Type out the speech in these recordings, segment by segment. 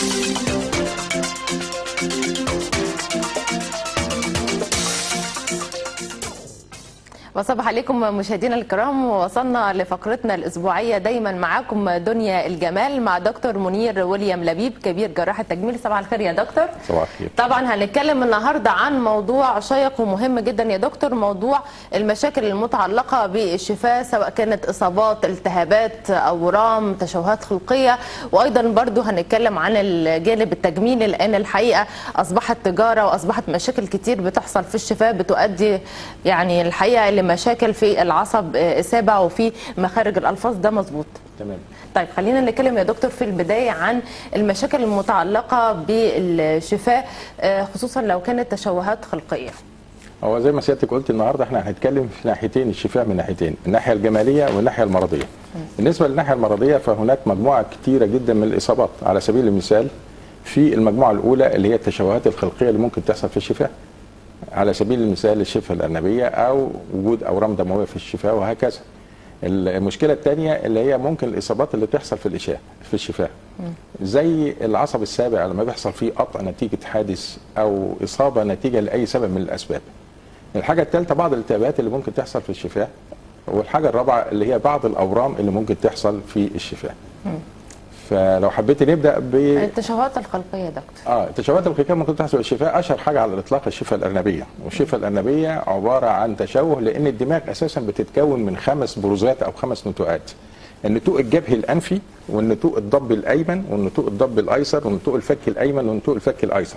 وصباح عليكم مشاهدينا الكرام ووصلنا لفقرتنا الاسبوعيه دايما معاكم دنيا الجمال مع دكتور منير ويليام لبيب كبير جراح التجميل صباح الخير يا دكتور صباح الخير طبعا هنتكلم النهارده عن موضوع شيق ومهم جدا يا دكتور موضوع المشاكل المتعلقه بالشفاء سواء كانت اصابات التهابات اورام تشوهات خلقيه وايضا برضو هنتكلم عن الجانب التجميلي لان الحقيقه اصبحت تجاره واصبحت مشاكل كتير بتحصل في الشفاء بتؤدي يعني الحقيقه لمشاكل في العصب السابع وفي مخارج الالفاظ ده مظبوط تمام طيب خلينا نتكلم يا دكتور في البدايه عن المشاكل المتعلقه بالشفاء آه، خصوصا لو كانت تشوهات خلقيه هو زي ما سيادتك قلت النهارده احنا هنتكلم في ناحيتين الشفاء من ناحيتين الناحيه الجماليه والناحيه المرضيه بالنسبه للناحيه المرضيه فهناك مجموعه كتيره جدا من الاصابات على سبيل المثال في المجموعه الاولى اللي هي التشوهات الخلقيه اللي ممكن تحصل في الشفاء على سبيل المثال الشفه الارنبيه او وجود اورام دمويه في الشفاء وهكذا المشكله الثانيه اللي هي ممكن الاصابات اللي بتحصل في الاشاء في الشفاء زي العصب السابع لما بيحصل فيه قطع نتيجه حادث او اصابه نتيجه لاي سبب من الاسباب الحاجه الثالثه بعض الالتهابات اللي ممكن تحصل في الشفاء والحاجه الرابعه اللي هي بعض الاورام اللي ممكن تحصل في الشفاء فلو حبيت نبدا ب التشوهات الخلقيه يا دكتور اه التشوهات الخلقيه ممكن تحصل في الشفاء اشهر حاجه على الاطلاق الشفه الارنبيه والشفه الارنبيه عباره عن تشوه لان الدماغ اساسا بتتكون من خمس بروزات او خمس نتوءات النتوء الجبهي الانفي والنتوء الضب الايمن والنتوء الضب الايسر والنتوء الفك الايمن والنتوء الفك الايسر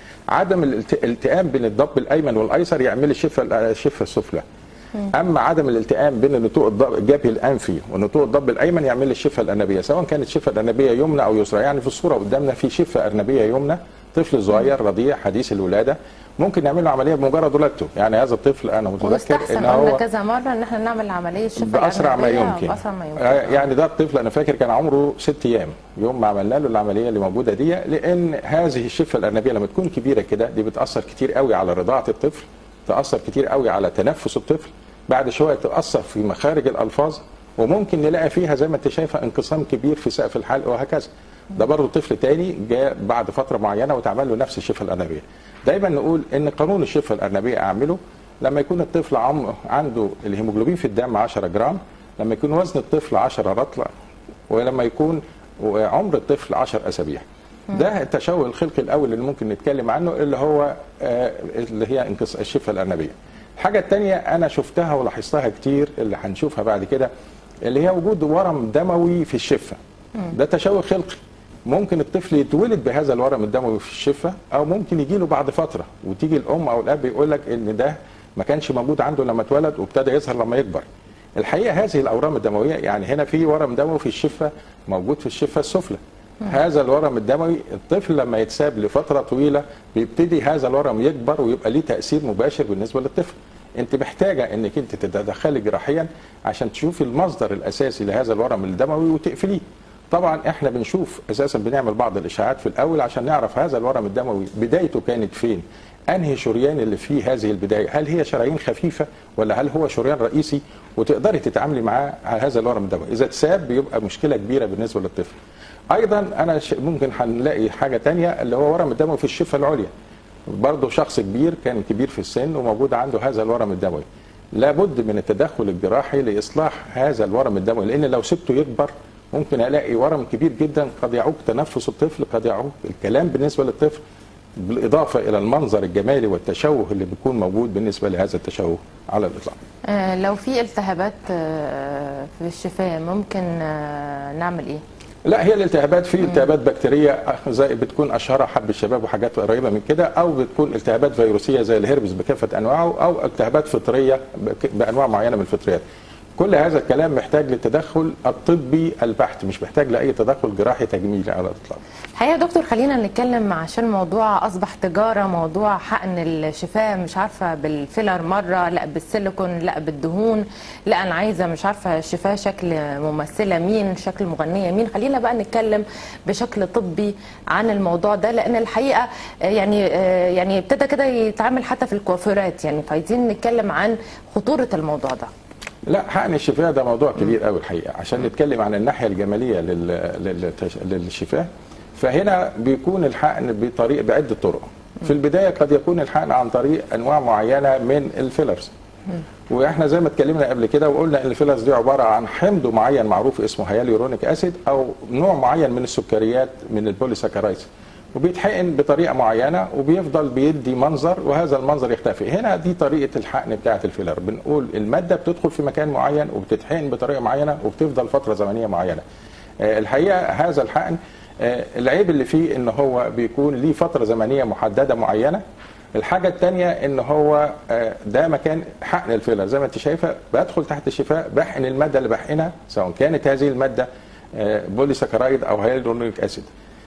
عدم الالت- الالتئام بين الضب الايمن والايسر يعمل الشفه الشفه السفلى اما عدم الالتئام بين النتوء الضب- الجبهي الانفي والنتوء الضب الايمن يعمل الشفه الارنبيه سواء كانت الشفه الارنبيه يمنى او يسرى يعني في الصوره قدامنا في شفه ارنبيه يمنى طفل صغير رضيع حديث الولاده ممكن نعمل له عمليه بمجرد ولادته يعني هذا الطفل انا متذكر ومستحسن ان قلنا هو كذا مره ان احنا نعمل عمليه الشفاء باسرع ما الأرنبية يمكن باسرع ما يمكن آه، يعني ده الطفل انا فاكر كان عمره ست ايام يوم ما عملنا له العمليه اللي موجوده دي لان هذه الشفه الارنبيه لما تكون كبيره كده دي بتاثر كتير قوي على رضاعه الطفل تاثر كتير قوي على تنفس الطفل بعد شويه تاثر في مخارج الالفاظ وممكن نلاقي فيها زي ما انت شايفه انقسام كبير في سقف الحلق وهكذا ده برضه طفل تاني جاء بعد فتره معينه واتعمل له نفس الشفه الارنبيه دايما نقول ان قانون الشفه الارنبيه اعمله لما يكون الطفل عم عنده الهيموجلوبين في الدم 10 جرام لما يكون وزن الطفل 10 رطل ولما يكون عمر الطفل 10 اسابيع ده التشوه الخلقي الاول اللي ممكن نتكلم عنه اللي هو آه، اللي هي انقص الشفه الارنبيه الحاجه الثانيه انا شفتها ولاحظتها كتير اللي هنشوفها بعد كده اللي هي وجود ورم دموي في الشفه ده تشوه خلقي ممكن الطفل يتولد بهذا الورم الدموي في الشفه او ممكن يجي له بعد فتره وتيجي الام او الاب يقول لك ان ده ما كانش موجود عنده لما اتولد وابتدى يظهر لما يكبر الحقيقه هذه الاورام الدمويه يعني هنا في ورم دموي في الشفه موجود في الشفه السفلى هذا الورم الدموي الطفل لما يتساب لفتره طويله بيبتدي هذا الورم يكبر ويبقى ليه تاثير مباشر بالنسبه للطفل انت محتاجه انك انت تتدخلي جراحيا عشان تشوفي المصدر الاساسي لهذا الورم الدموي وتقفليه طبعا احنا بنشوف اساسا بنعمل بعض الاشاعات في الاول عشان نعرف هذا الورم الدموي بدايته كانت فين انهي شريان اللي فيه هذه البدايه هل هي شرايين خفيفه ولا هل هو شريان رئيسي وتقدري تتعاملي معاه على هذا الورم الدموي اذا اتساب بيبقى مشكله كبيره بالنسبه للطفل ايضا انا ش- ممكن هنلاقي حاجه تانية اللي هو ورم الدموي في الشفه العليا برضه شخص كبير كان كبير في السن وموجود عنده هذا الورم الدموي لابد من التدخل الجراحي لاصلاح هذا الورم الدموي لان لو سبته يكبر ممكن الاقي ورم كبير جدا قد يعوق تنفس الطفل قد يعوق الكلام بالنسبه للطفل بالاضافه الى المنظر الجمالي والتشوه اللي بيكون موجود بالنسبه لهذا التشوه على الاطلاق آه، لو في التهابات آه، في الشفاء ممكن آه، نعمل ايه؟ لا هي الالتهابات في التهابات بكتيريه زي بتكون اشهرها حب الشباب وحاجات قريبه من كده او بتكون التهابات فيروسيه زي الهربس بكافه انواعه او التهابات فطريه بك- بانواع معينه من الفطريات كل هذا الكلام محتاج للتدخل الطبي البحت مش محتاج لاي تدخل جراحي تجميلي على الاطلاق الحقيقه يا دكتور خلينا نتكلم عشان الموضوع اصبح تجاره موضوع حقن الشفاء مش عارفه بالفيلر مره لا بالسيليكون لا بالدهون لا انا عايزه مش عارفه الشفاء شكل ممثله مين شكل مغنيه مين خلينا بقى نتكلم بشكل طبي عن الموضوع ده لان الحقيقه آه، يعني آه، يعني ابتدى كده يتعامل حتى في الكوافيرات يعني فعايزين نتكلم عن خطوره الموضوع ده لا حقن الشفاء ده موضوع كبير قوي الحقيقه عشان نتكلم عن الناحيه الجماليه لل- لل- للشفاء فهنا بيكون الحقن بطريق بعده طرق في البدايه قد يكون الحقن عن طريق انواع معينه من الفيلرز واحنا زي ما اتكلمنا قبل كده وقلنا ان الفيلرز دي عباره عن حمض معين معروف اسمه هياليورونيك اسيد او نوع معين من السكريات من البوليساكرايدز وبيتحقن بطريقه معينه وبيفضل بيدي منظر وهذا المنظر يختفي هنا دي طريقه الحقن بتاعه الفيلر بنقول الماده بتدخل في مكان معين وبتتحقن بطريقه معينه وبتفضل فتره زمنيه معينه آه، الحقيقه هذا الحقن آه، العيب اللي فيه ان هو بيكون ليه فتره زمنيه محدده معينه الحاجة الثانية ان هو آه، ده مكان حقن الفيلر زي ما انت شايفة بدخل تحت الشفاء بحقن المادة اللي بحقنها سواء كانت هذه المادة آه، بولي سكرايد او هيالورونيك اسيد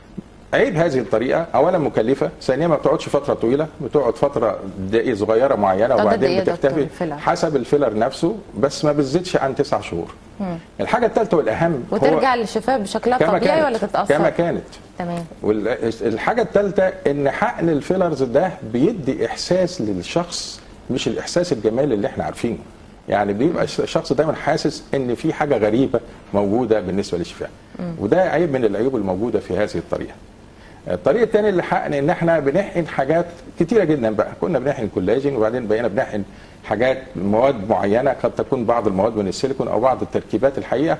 عيب هذه الطريقة أولا مكلفة ثانيا ما بتقعدش فترة طويلة بتقعد فترة دقيقة صغيرة معينة قد إيه وبعدين يا دكتور بتختفي الفيلر؟ حسب الفيلر نفسه بس ما بتزيدش عن تسع شهور الحاجة الثالثة والأهم هو وترجع للشفاء بشكلها كما الطبيعي ولا كانت تتاثر كما كانت تمام والحاجة الثالثة ان حقن الفيلرز ده بيدي احساس للشخص مش الاحساس الجمالي اللي احنا عارفينه يعني بيبقى الشخص دايما حاسس ان في حاجة غريبة موجودة بالنسبة للشفاء وده عيب من العيوب الموجودة في هذه الطريقة الطريقة الثانية اللي حقن ان احنا بنحقن حاجات كتيرة جدا بقى كنا بنحقن كولاجين وبعدين بقينا بنحقن حاجات مواد معينة قد تكون بعض المواد من السيليكون او بعض التركيبات الحقيقة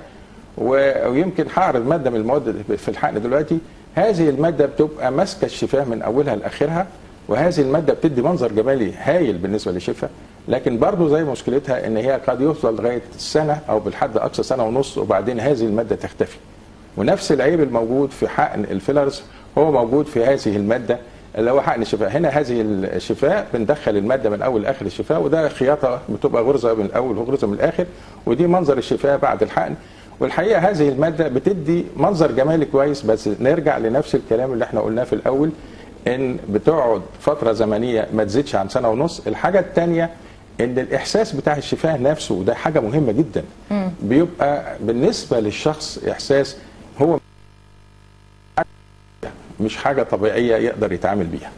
و- ويمكن هعرض ماده من المواد في الحقن دلوقتي هذه الماده بتبقى ماسكه الشفاه من اولها لاخرها وهذه الماده بتدي منظر جمالي هايل بالنسبه للشفاه لكن برضه زي مشكلتها ان هي قد يوصل لغايه سنه او بالحد اقصى سنه ونص وبعدين هذه الماده تختفي ونفس العيب الموجود في حقن الفيلرز هو موجود في هذه الماده اللي هو حقن الشفاء هنا هذه الشفاء بندخل الماده من اول لاخر الشفاء وده خياطه بتبقى غرزه من الاول وغرزه من الاخر ودي منظر الشفاء بعد الحقن والحقيقه هذه الماده بتدي منظر جمالي كويس بس نرجع لنفس الكلام اللي احنا قلناه في الاول ان بتقعد فتره زمنيه ما تزيدش عن سنه ونص الحاجه الثانيه ان الاحساس بتاع الشفاء نفسه وده حاجه مهمه جدا بيبقى بالنسبه للشخص احساس هو مش حاجه طبيعيه يقدر يتعامل بيها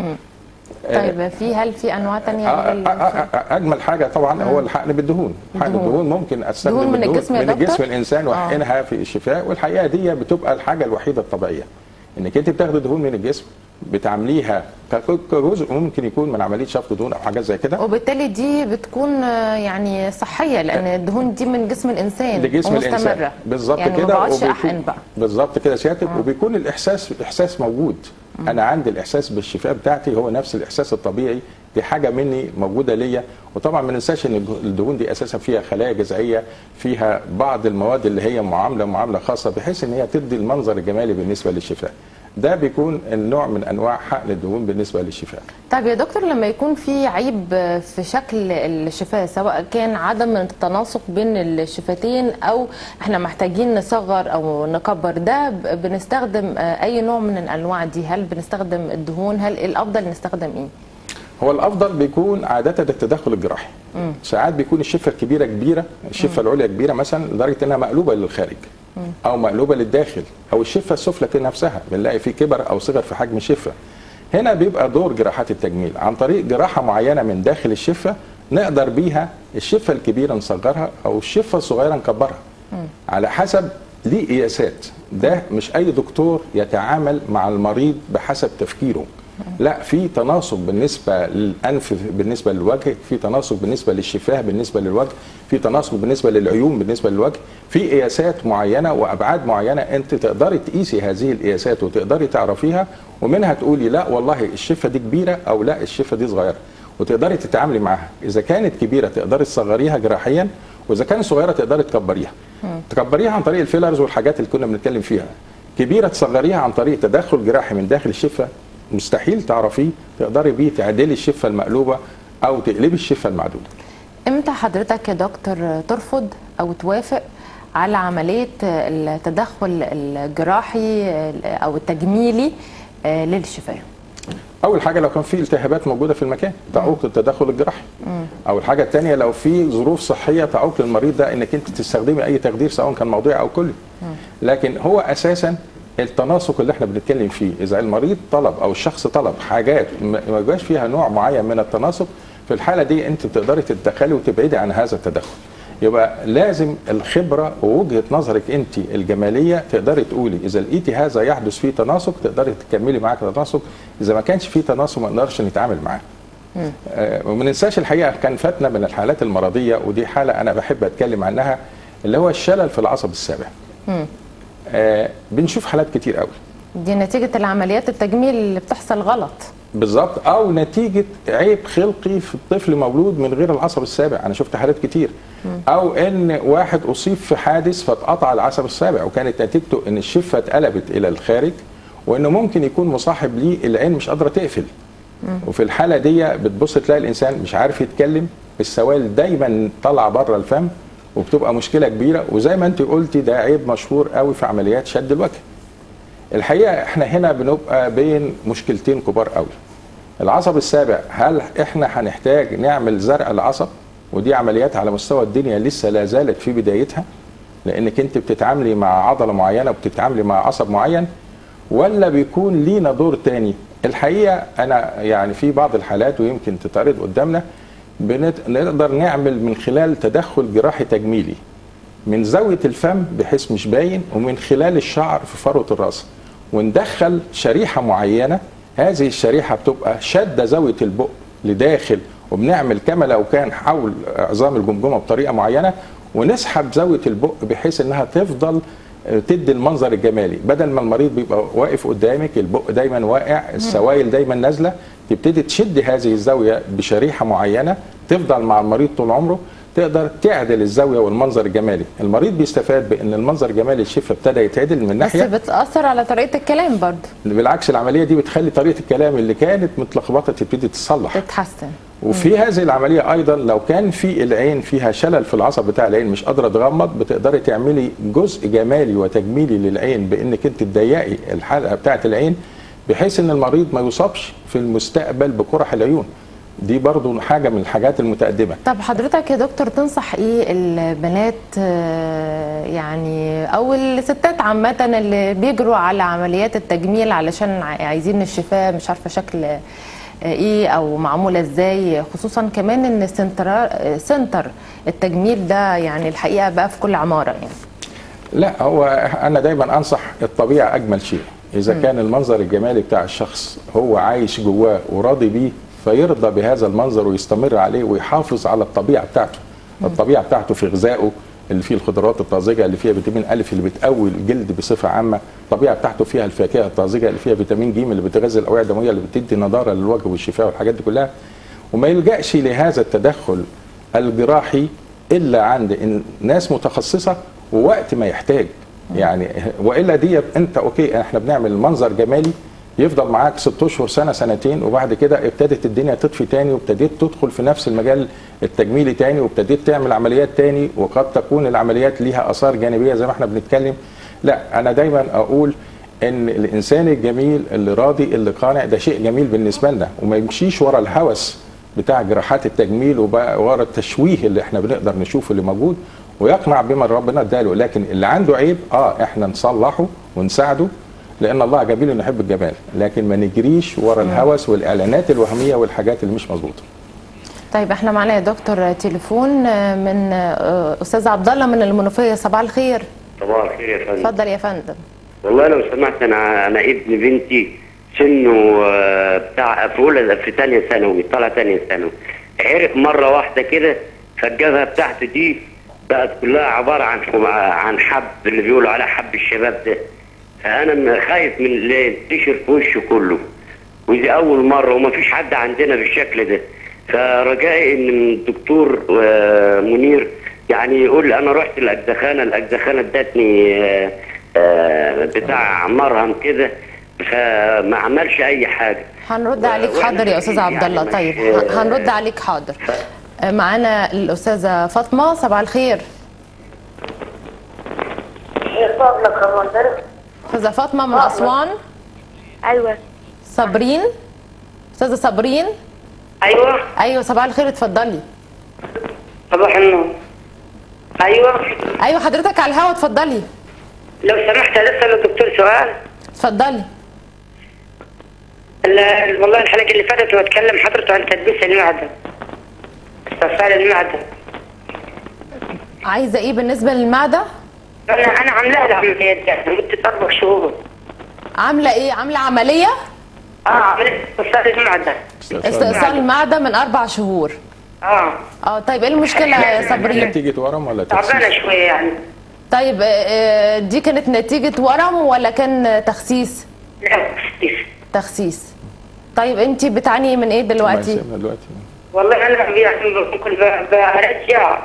طيب في هل في انواع تانية آه، غير آه، آه، آه، اجمل حاجه طبعا هو الحقن بالدهون حقن الدهون. الدهون ممكن استخدم دهون من الدهون الجسم يا من دكتور؟ الجسم الانسان واحقنها في الشفاء والحقيقه دي بتبقى الحاجه الوحيده الطبيعيه انك انت بتاخدي دهون من الجسم بتعمليها ك- كجزء ممكن يكون من عمليه شفط دهون او حاجات زي كده وبالتالي دي بتكون آه، يعني صحيه لان الدهون دي من جسم الانسان لجسم ومستمره الانسان بالظبط يعني كده ما بقعدش وبيكون- احقن بقى بالظبط كده سيادتك وبيكون الاحساس احساس موجود انا عندي الاحساس بالشفاء بتاعتي هو نفس الاحساس الطبيعي دي حاجه مني موجوده ليا وطبعا ما ننساش ان الدهون دي اساسا فيها خلايا جذعيه فيها بعض المواد اللي هي معامله معامله خاصه بحيث ان هي تدي المنظر الجمالي بالنسبه للشفاء ده بيكون النوع من انواع حقن الدهون بالنسبه للشفاء طيب يا دكتور لما يكون في عيب في شكل الشفاه سواء كان عدم التناسق بين الشفتين او احنا محتاجين نصغر او نكبر ده ب- بنستخدم آه، اي نوع من الانواع دي هل بنستخدم الدهون هل الافضل نستخدم ايه هو الافضل بيكون عاده التدخل الجراحي ساعات بيكون الشفه الكبيره كبيره الشفه العليا كبيره مثلا لدرجه انها مقلوبه للخارج او مقلوبه للداخل او الشفه السفلى كده نفسها بنلاقي في كبر او صغر في حجم الشفه هنا بيبقى دور جراحات التجميل عن طريق جراحه معينه من داخل الشفه نقدر بيها الشفه الكبيره نصغرها او الشفه الصغيره نكبرها على حسب ليه قياسات ده مش اي دكتور يتعامل مع المريض بحسب تفكيره لا في تناسق بالنسبه للانف بالنسبه للوجه في تناسق بالنسبه للشفاه بالنسبه للوجه في تناسق بالنسبه للعيون بالنسبه للوجه في قياسات معينه وابعاد معينه انت تقدري تقيسي هذه القياسات وتقدري تعرفيها ومنها تقولي لا والله الشفه دي كبيره او لا الشفه دي صغيره وتقدري تتعاملي معاها اذا كانت كبيره تقدري تصغريها جراحيا واذا كانت صغيره تقدري تكبريها تكبريها عن طريق الفيلرز والحاجات اللي كنا بنتكلم فيها كبيره تصغريها عن طريق تدخل جراحي من داخل الشفه مستحيل تعرفيه تقدري بيه تعدلي الشفه المقلوبه او تقلبي الشفه المعدوله امتى حضرتك يا دكتور ترفض او توافق على عمليه التدخل الجراحي او التجميلي آه، للشفاه اول حاجه لو كان في التهابات موجوده في المكان تعوق التدخل الجراحي او الحاجه الثانيه لو في ظروف صحيه تعوق للمريض ده انك انت تستخدمي اي تخدير سواء كان موضعي او كلي لكن هو اساسا التناسق اللي احنا بنتكلم فيه اذا المريض طلب او الشخص طلب حاجات ما ما يبقاش فيها نوع معين من التناسق في الحاله دي انت بتقدري تتدخلي وتبعدي عن هذا التدخل يبقى لازم الخبره ووجهه نظرك انت الجماليه تقدري تقولي اذا لقيتي هذا يحدث فيه تناسق تقدري تكملي معاك تناسق اذا ما كانش فيه تناسق ما نقدرش نتعامل معاه آه، وما ننساش الحقيقه كان فاتنا من الحالات المرضيه ودي حاله انا بحب اتكلم عنها اللي هو الشلل في العصب السابع آه بنشوف حالات كتير قوي دي نتيجه العمليات التجميل اللي بتحصل غلط بالظبط او نتيجه عيب خلقي في الطفل مولود من غير العصب السابع انا شفت حالات كتير او ان واحد اصيب في حادث فاتقطع العصب السابع وكانت نتيجته ان الشفه اتقلبت الى الخارج وانه ممكن يكون مصاحب ليه العين مش قادره تقفل وفي الحاله دي بتبص تلاقي الانسان مش عارف يتكلم السوائل دايما طالعه بره الفم وبتبقى مشكله كبيره وزي ما انت قلتي ده عيب مشهور قوي في عمليات شد الوجه الحقيقه احنا هنا بنبقى بين مشكلتين كبار قوي العصب السابع هل احنا هنحتاج نعمل زرع العصب ودي عمليات على مستوى الدنيا لسه لا زالت في بدايتها لانك انت بتتعاملي مع عضله معينه وبتتعاملي مع عصب معين ولا بيكون لينا دور تاني الحقيقه انا يعني في بعض الحالات ويمكن تتعرض قدامنا بنت- نقدر نعمل من خلال تدخل جراحي تجميلي من زاويه الفم بحيث مش باين ومن خلال الشعر في فروه الراس وندخل شريحه معينه هذه الشريحه بتبقى شاده زاويه البق لداخل وبنعمل كما لو كان حول عظام الجمجمه بطريقه معينه ونسحب زاويه البق بحيث انها تفضل تدي المنظر الجمالي بدل ما المريض بيبقى واقف قدامك البق دايما واقع السوائل دايما نازله تبتدي تشد هذه الزاويه بشريحه معينه تفضل مع المريض طول عمره تقدر تعدل الزاويه والمنظر الجمالي المريض بيستفاد بان المنظر الجمالي الشفه ابتدى يتعدل من بس ناحيه بتاثر على طريقه الكلام برضه بالعكس العمليه دي بتخلي طريقه الكلام اللي كانت متلخبطه تبتدي تصلح تتحسن وفي هذه العمليه ايضا لو كان في العين فيها شلل في العصب بتاع العين مش قادره تغمض بتقدري تعملي جزء جمالي وتجميلي للعين بانك انت تضيقي الحلقه بتاعه العين بحيث ان المريض ما يصابش في المستقبل بقرح العيون دي برضو حاجه من الحاجات المتقدمه طب حضرتك يا دكتور تنصح ايه البنات آه، يعني او الستات عامة اللي بيجروا على عمليات التجميل علشان ع- عايزين الشفاء مش عارفة شكل آه، ايه او معمولة ازاي خصوصا كمان ان سنتر سنتر التجميل ده يعني الحقيقة بقى في كل عمارة يعني لا هو انا دايما انصح الطبيعه اجمل شيء اذا كان المنظر الجمالي بتاع الشخص هو عايش جواه وراضي بيه فيرضى بهذا المنظر ويستمر عليه ويحافظ على الطبيعه بتاعته الطبيعه بتاعته في غذائه اللي فيه الخضروات الطازجه اللي فيها فيتامين الف اللي بتقوي الجلد بصفه عامه الطبيعه بتاعته فيها الفاكهه الطازجه اللي فيها فيتامين ج اللي بتغذي الاوعيه الدمويه اللي بتدي نضاره للوجه والشفاء والحاجات دي كلها وما يلجاش لهذا التدخل الجراحي الا عند إن- ناس متخصصه ووقت ما يحتاج يعني والا دي انت اوكي احنا بنعمل منظر جمالي يفضل معاك ست اشهر سنه سنتين وبعد كده ابتدت الدنيا تطفي تاني وابتديت تدخل في نفس المجال التجميلي تاني وابتديت تعمل عمليات تاني وقد تكون العمليات ليها اثار جانبيه زي ما احنا بنتكلم لا انا دايما اقول ان الانسان الجميل اللي راضي اللي قانع ده شيء جميل بالنسبه لنا وما يمشيش ورا الهوس بتاع جراحات التجميل وبقى ورا التشويه اللي احنا بنقدر نشوفه اللي موجود ويقنع بما ربنا اداله لكن اللي عنده عيب اه احنا نصلحه ونساعده لان الله جميل يحب الجمال لكن ما نجريش ورا الهوس والاعلانات الوهميه والحاجات اللي مش مظبوطه طيب احنا معانا يا دكتور تليفون آه، من آه، استاذ عبد الله من المنوفية صباح الخير صباح الخير يا فندم اتفضل يا فندم والله لو سمحت انا انا ابن بنتي سنه آه، بتاع في اولى في ثانيه ثانوي طالع ثانيه ثانوي عرق مره واحده كده فالجبهه بتاعته دي بقت كلها عباره عن عن حب اللي بيقولوا عليه حب الشباب ده فانا م- خايف من اللي ينتشر في وشه كله ودي اول مره وما فيش حد عندنا بالشكل ده فرجائي ان الدكتور آه، منير يعني يقول لي انا رحت الاجزخانه الاجزخانه ادتني آه، آه، بتاع مرهم كده فما عملش اي حاجه هنرد عليك وإحنا حاضر يا استاذ يعني عبد الله مش- طيب ه- هنرد عليك حاضر آه، معانا الاستاذه فاطمه صباح الخير فضلك الله يبارك استاذه فاطمه من اسوان ايوه صابرين استاذه صابرين ايوه ايوه صباح الخير اتفضلي صباح النور ايوه ايوه حضرتك على الهوا اتفضلي لو سمحت اسال الدكتور سؤال اتفضلي ال- والله الحلقه اللي فاتت بتكلم حضرته عن تدبيس المعده استئصال المعده عايزه ايه بالنسبه للمعده انا انا عامله لها عمليات يعني مده اربع شهور عامله ايه عامله عمليه اه عمليه استئصال المعده استئصال المعده من اربع شهور اه اه طيب ايه المشكله يا صابرين نتيجه ورم ولا تعبانه تكسيس؟ شويه يعني طيب آه، آه، دي كانت نتيجه ورم ولا كان تخسيس لا كتير. تخسيس طيب انت بتعاني من ايه ما دلوقتي يسيبنا دلوقتي والله انا يعني ممكن ب- برجع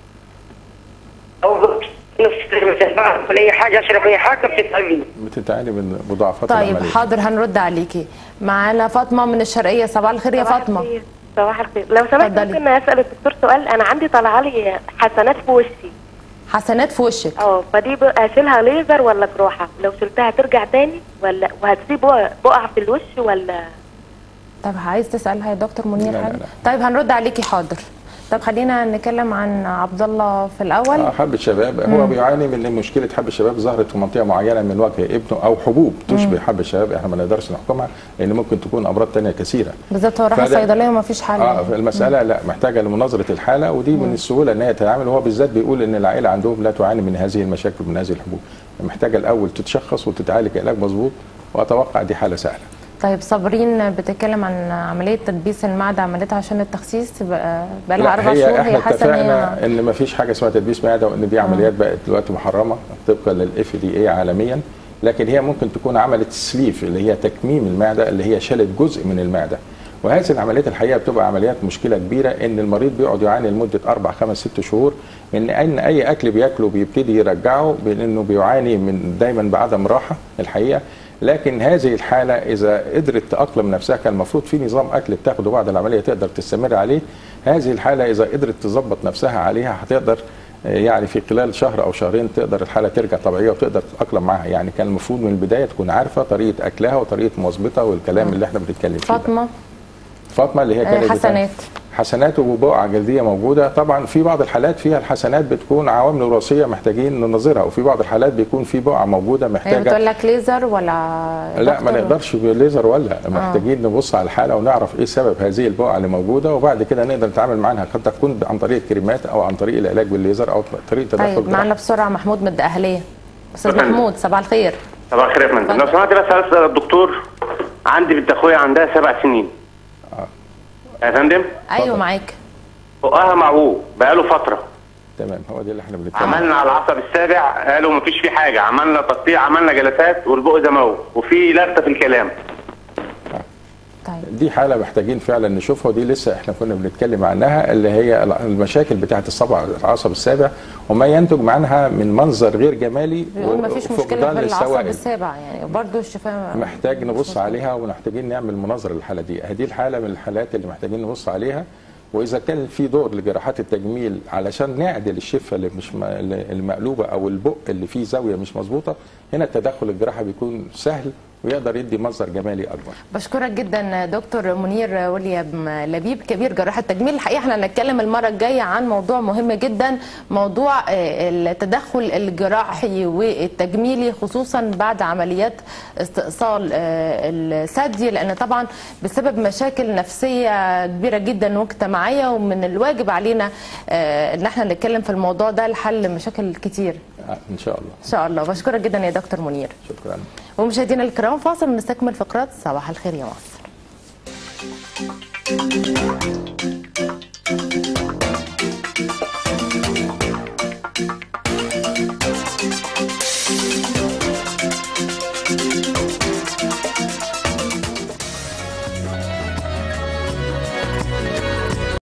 او ب- نص مثلا باكل اي حاجه اشرب اي حاجه بتتعبني بتتعاني من مضاعفات طيب العمليه حاضر هنرد عليكي معانا فاطمه من الشرقيه صباح الخير يا صباح فاطمه الخير. صباح الخير لو سمحت اتفضلي. ممكن اسال الدكتور سؤال انا عندي طالعه لي حسنات في وشي حسنات في وشك اه فدي بقى اشيلها ليزر ولا جراحه لو شلتها ترجع تاني ولا وهتسيب بقع بقع في الوش ولا طب عايز تسالها يا دكتور منير لا، لا، حاجه لا. طيب هنرد عليكي حاضر طب خلينا نتكلم عن عبد الله في الاول آه، حب الشباب هو بيعاني من مشكله حب الشباب ظهرت في منطقه معينه من وجه ابنه او حبوب تشبه حب الشباب احنا ما نقدرش نحكمها لان ممكن تكون امراض تانية كثيره بالذات هو راح فده- الصيدليه وما فيش حل اه المساله لا محتاجه لمناظره الحاله ودي من السهوله ان هي تتعامل وهو بالذات بيقول ان العائله عندهم لا تعاني من هذه المشاكل ومن هذه الحبوب محتاجه الاول تتشخص وتتعالج علاج مظبوط واتوقع دي حاله سهله طيب صابرين بتتكلم عن عمليه تدبيس المعده عملتها عشان التخسيس بقى بقى لها لا اربع هي شهور احنا هي حاسه ان اتفقنا هي ان ما فيش حاجه اسمها تدبيس معده وان دي عمليات بقت دلوقتي محرمه طبقا للاف دي اي عالميا لكن هي ممكن تكون عملت سليف اللي هي تكميم المعده اللي هي شالت جزء من المعده وهذه العمليات الحقيقه بتبقى عمليات مشكله كبيره ان المريض بيقعد يعاني لمده اربع خمس ست شهور من ان اي اكل بياكله بيبتدي يرجعه بانه بيعاني من دايما بعدم راحه الحقيقه لكن هذه الحاله اذا قدرت تاقلم نفسها كان المفروض في نظام اكل بتاخده بعد العمليه تقدر تستمر عليه هذه الحاله اذا قدرت تظبط نفسها عليها هتقدر آه، يعني في خلال شهر او شهرين تقدر الحاله ترجع طبيعيه وتقدر تتاقلم معها يعني كان المفروض من البدايه تكون عارفه طريقه اكلها وطريقه مواظبتها والكلام اللي احنا بنتكلم فيه ده. فاطمه فاطمه اللي هي آه، كانت بتاع- حسنات. حسنات وبقع جلديه موجوده طبعا في بعض الحالات فيها الحسنات بتكون عوامل وراثيه محتاجين ننظرها وفي بعض الحالات بيكون في بقع موجوده هي محتاجه بتقول لك ليزر ولا لا ما دكتور؟ نقدرش بليزر ولا محتاجين نبص على الحاله ونعرف ايه سبب هذه البقع اللي موجوده وبعد كده نقدر نتعامل معاها قد تكون عن طريق الكريمات او عن طريق العلاج بالليزر او طريق تدخل طيب معنا جراحي. بسرعه محمود من الدقهليه استاذ شكراً. محمود صباح الخير صباح الخير يا فندم لو سمحت بس عايز اسال الدكتور عندي بنت اخويا عندها سبع سنين يا فندم ايوه معاك بقها معوج بقاله فتره تمام هو دي اللي احنا بنتكلم عملنا على العصب السابع قالوا مفيش فيه حاجه عملنا تقطيع عملنا جلسات والبق زمو وفي لغطه في الكلام طيب دي حالة محتاجين فعلا نشوفها ودي لسه احنا كنا بنتكلم عنها اللي هي المشاكل بتاعة الصبع العصب السابع وما ينتج عنها من منظر غير جمالي بيقول ما فيش مشكله وفقدان في العصب للسوائل. السابع يعني برضه الشفاء محتاج نبص عليها ومحتاجين نعمل مناظره للحاله دي هذه الحاله من الحالات اللي محتاجين نبص عليها واذا كان في دور لجراحات التجميل علشان نعدل الشفه اللي مش م- اللي المقلوبه او البق اللي فيه زاويه مش مظبوطه هنا التدخل الجراحي بيكون سهل ويقدر يدي منظر جمالي اكبر بشكرك جدا دكتور منير وليام لبيب كبير جراح التجميل الحقيقه احنا هنتكلم المره الجايه عن موضوع مهم جدا موضوع آه، التدخل الجراحي والتجميلي خصوصا بعد عمليات استئصال آه، الثدي لان طبعا بسبب مشاكل نفسيه كبيره جدا واجتماعيه ومن الواجب علينا آه، ان احنا نتكلم في الموضوع ده لحل مشاكل كتير آه، ان شاء الله ان شاء الله بشكرك جدا يا دكتور منير شكرا ومشاهدينا الكرام فاصل نستكمل فقرات صباح الخير يا مصر